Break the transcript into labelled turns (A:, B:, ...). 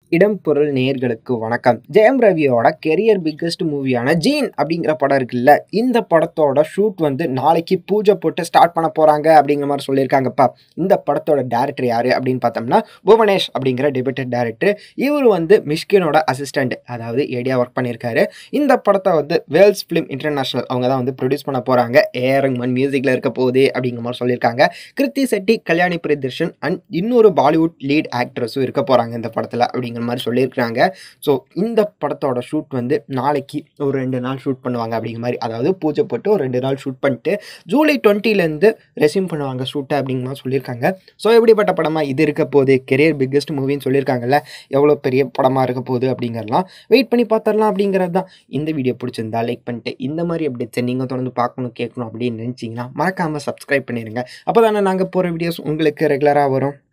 A: இடம் பொருள் நேயர்களுக்கு வணக்கம் ஜெயம் ரவியோட கெரியர் பிக்கஸ்ட் மூவியான ஜீன் அப்படிங்கிற படம் இருக்குல்ல இந்த படத்தோட ஷூட் வந்து நாளைக்கு பூஜை போட்டு ஸ்டார்ட் பண்ண போகிறாங்க அப்படிங்கிற மாதிரி சொல்லியிருக்காங்கப்பா இந்த படத்தோட டேரக்டர் யார் அப்படின்னு பார்த்தோம்னா புவனேஷ் அப்படிங்கிற டெபியூட்டட் டேரக்டர் இவர் வந்து மிஷ்கினோட அசிஸ்டண்ட் அதாவது ஏடியா ஒர்க் பண்ணியிருக்காரு இந்த படத்தை வந்து வேல்ஸ் ஃபிலிம் இன்டர்நேஷனல் அவங்க தான் வந்து ப்ரொடியூஸ் பண்ண போகிறாங்க ஏஆர் ரஹ்மான் மியூசிக்கில் இருக்க போகுது அப்படிங்கிற மாதிரி சொல்லியிருக்காங்க கிருத்தி செட்டி கல்யாணி பிரியதர்ஷன் அண்ட் இன்னொரு பாலிவுட் லீட் ஆக்ட்ரஸும் இருக்க போகிறாங்க இந்த படத்தில் அப்படிங்கிற மாதிரி சொல்லியிருக்காங்க ஸோ இந்த படத்தோட ஷூட் வந்து நாளைக்கு ஒரு ரெண்டு நாள் ஷூட் பண்ணுவாங்க அப்படிங்கிற மாதிரி அதாவது பூஜை போட்டு ஒரு ரெண்டு நாள் ஷூட் பண்ணிட்டு ஜூலை டுவெண்ட்டிலேருந்து ரெசியூம் பண்ணுவாங்க ஷூட்டை அப்படிங்கிற மாதிரி சொல்லியிருக்காங்க ஸோ எப்படிப்பட்ட படமாக இது இருக்க போகுது கெரியர் பிக்கஸ்ட் மூவின்னு சொல்லியிருக்காங்கல்ல எவ்வளோ பெரிய படமாக இருக்க போகுது அப்படிங்கிறலாம் வெயிட் பண்ணி பார்த்துடலாம் அப்படிங்கிறது தான் இந்த வீடியோ பிடிச்சிருந்தா லைக் பண்ணிட்டு இந்த மாதிரி அப்டேட்ஸை நீங்கள் தொடர்ந்து பார்க்கணும் கேட்கணும் அப்படின்னு நினச்சிங்கன்னா மறக்காமல் சப்ஸ்கிரைப் பண்ணிடுங்க அப்போ தானே நாங்கள் போகிற வீடியோஸ் உங்களுக்கு ரெகுலராக வரும்